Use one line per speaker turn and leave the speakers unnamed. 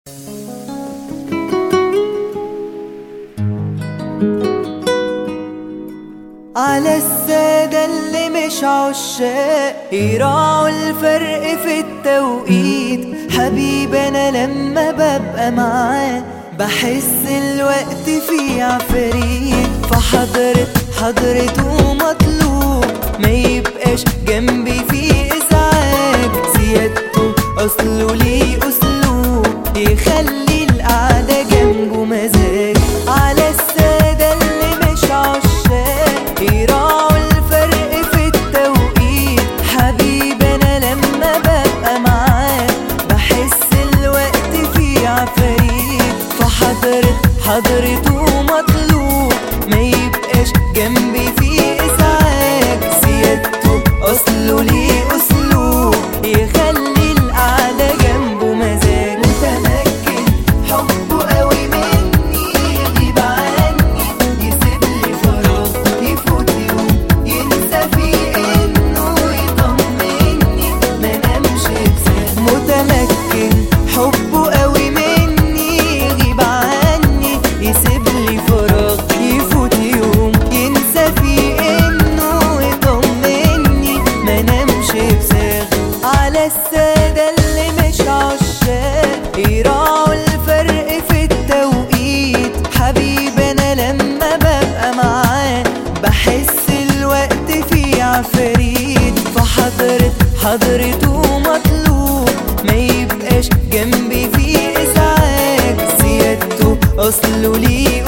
على السادة اللي مش عشاق يراعوا الفرق في التوقيت حبيبي أنا لما ببقى معاه بحس الوقت فيه عفريت فحضرت حضرته مطلوب ما يبقاش جنبي فيه إزعاج زيادته أصله ليه أسلوب يخلي القعدة جنبه مزاج على السادة اللي مش عشاق يراعوا الفرق في التوقيت حبيبي أنا لما ببقى معاه بحس الوقت فيه عفاريت فحضرت حضرته مطلوب ما يبقاش جنبي فيه إزعاج زيادته أصله ليه أسلوب يخلي القعدة جنبه مزاج متمكن حبه قوي مني يغيب عني يسيب لي فراغ يفوت يوم ينسى فيه انه يطمني ما نمشي بسهل متمكن حبه قوي مني يغيب عني يسيب لي فراغ يفوت يوم ينسى فيه انه يطمني ما نمشي بساغ على السادة اللي مش عشاق يراعوا الفرق في التوقيت حبيبي انا لما ببقى معاه بحس الوقت فيه عفريت فحضرت حضرته مطلوب ما يبقاش جنبي فيه ازعاج زيادته اصله ليه